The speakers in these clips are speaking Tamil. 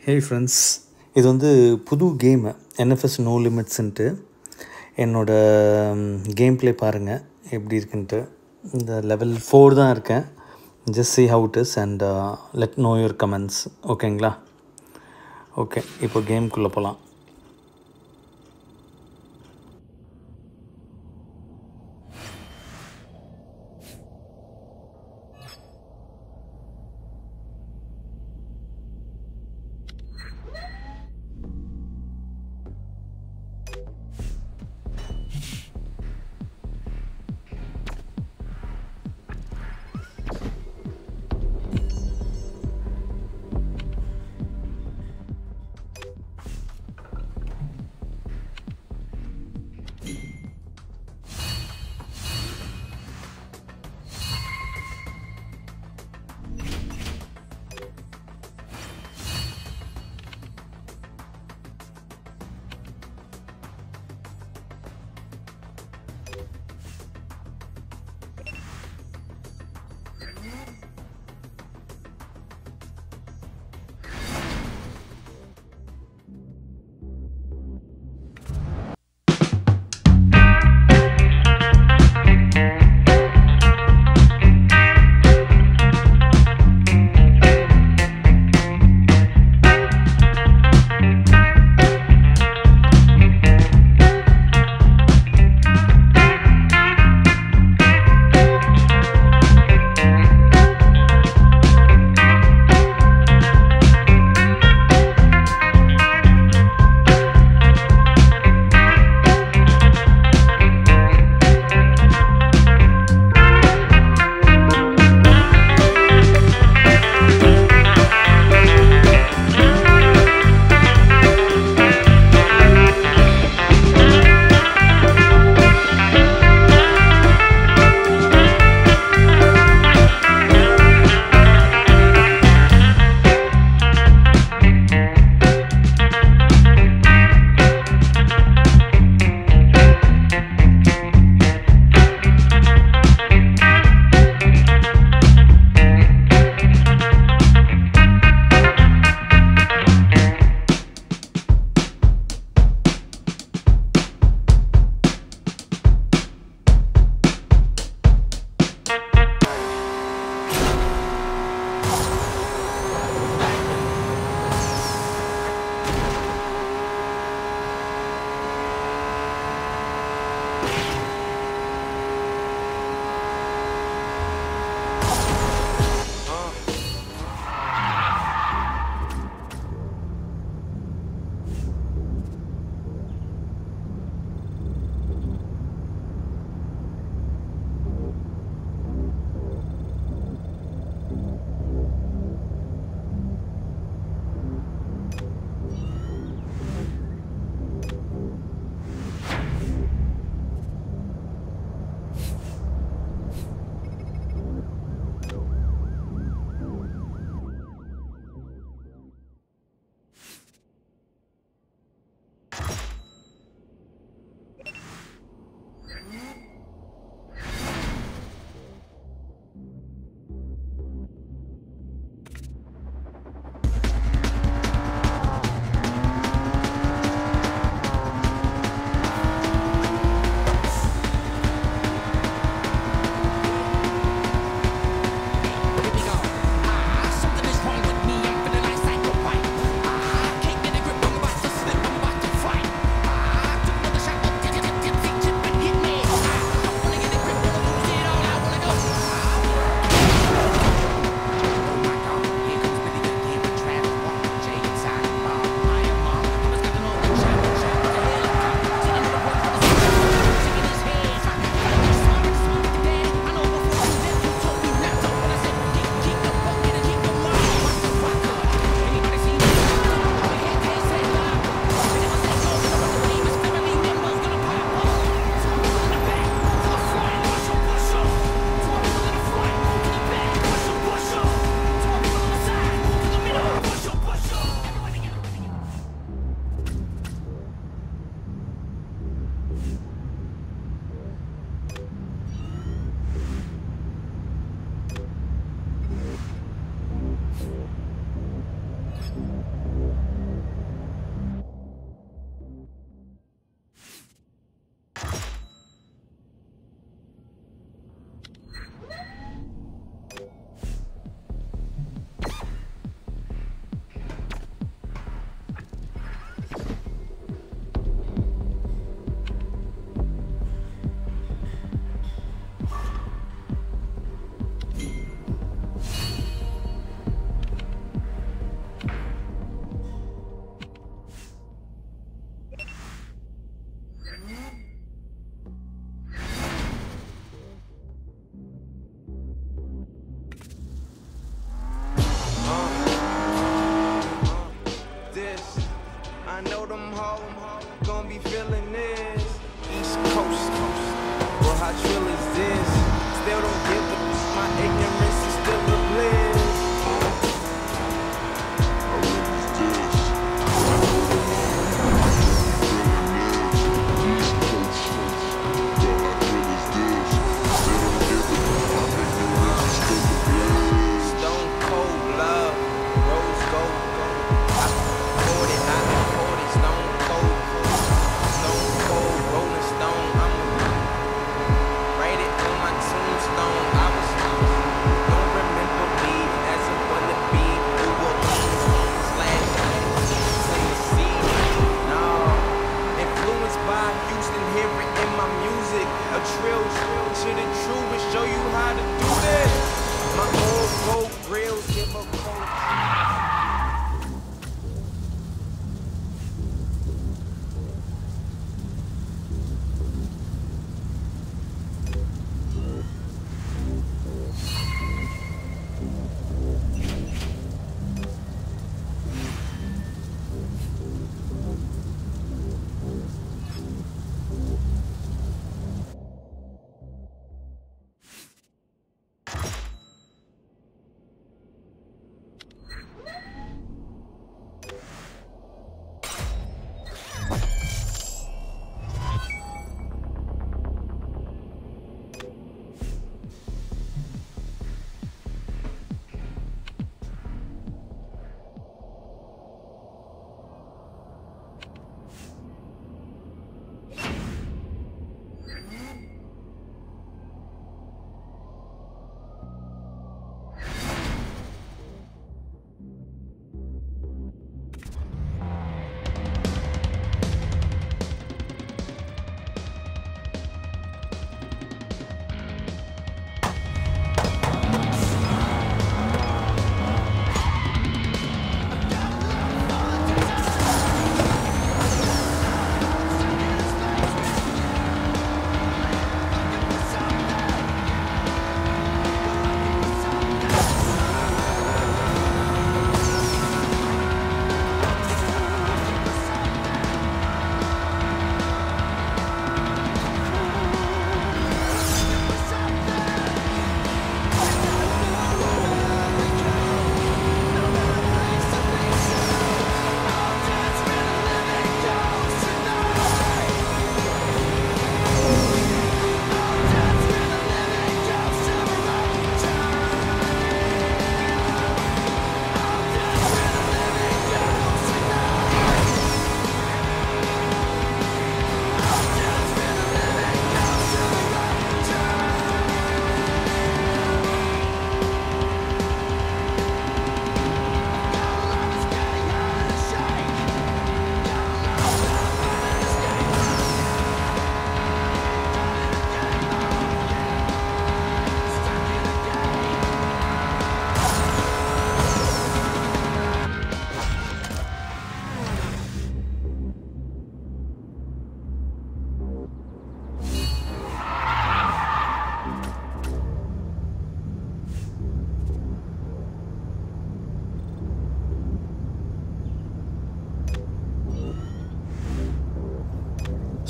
ஹே ஃப்ரெண்ட்ஸ் இது வந்து புது கேமு என்எஃப்எஸ் நோ லிமிட்ஸுன்ட்டு என்னோட கேம் ப்ளே பாருங்கள் எப்படி இருக்குன்ட்டு இந்த லெவல் ஃபோர் தான் இருக்கேன் just see how it is and let know your comments ஓகேங்களா ஓகே இப்போ கேம்குள்ளே போகலாம்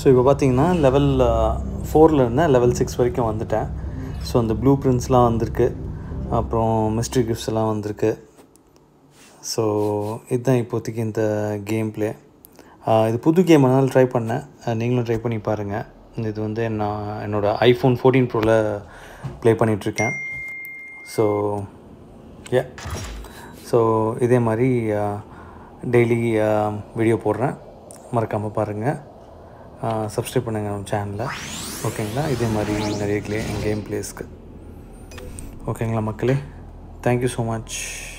ஸோ இப்போ பார்த்தீங்கன்னா லெவல் ஃபோரில் இருந்தேன் லெவல் சிக்ஸ் வரைக்கும் வந்துட்டேன் ஸோ அந்த ப்ளூ பிரிண்ட்ஸ்லாம் வந்திருக்கு அப்புறம் மிஸ்ட்ரி கிஃப்ட்ஸ் எல்லாம் வந்திருக்கு ஸோ இதுதான் இப்போதைக்கு இந்த கேம் ப்ளே இது புது கேம் அதனால் ட்ரை பண்ணேன் அஹ் நீங்களும் ட்ரை பண்ணி பாருங்கள் இது வந்து நான் என்னோடய ஐஃபோன் ஃபோர்டீன் ப்ரோவில் ப்ளே பண்ணிகிட்ருக்கேன் ஸோ ஏ ஸோ இதே மாதிரி டெய்லி வீடியோ போடுறேன் மறக்காமல் பாருங்கள் சப்ஸ்கிரைப் பண்ணுங்கள் நம்ம சேனலை ஓகேங்களா இதே மாதிரி நிறைய க்ளே கேம் ப்ளேஸ்க்கு ஓகேங்களா மக்களே தேங்க்யூ ஸோ மச்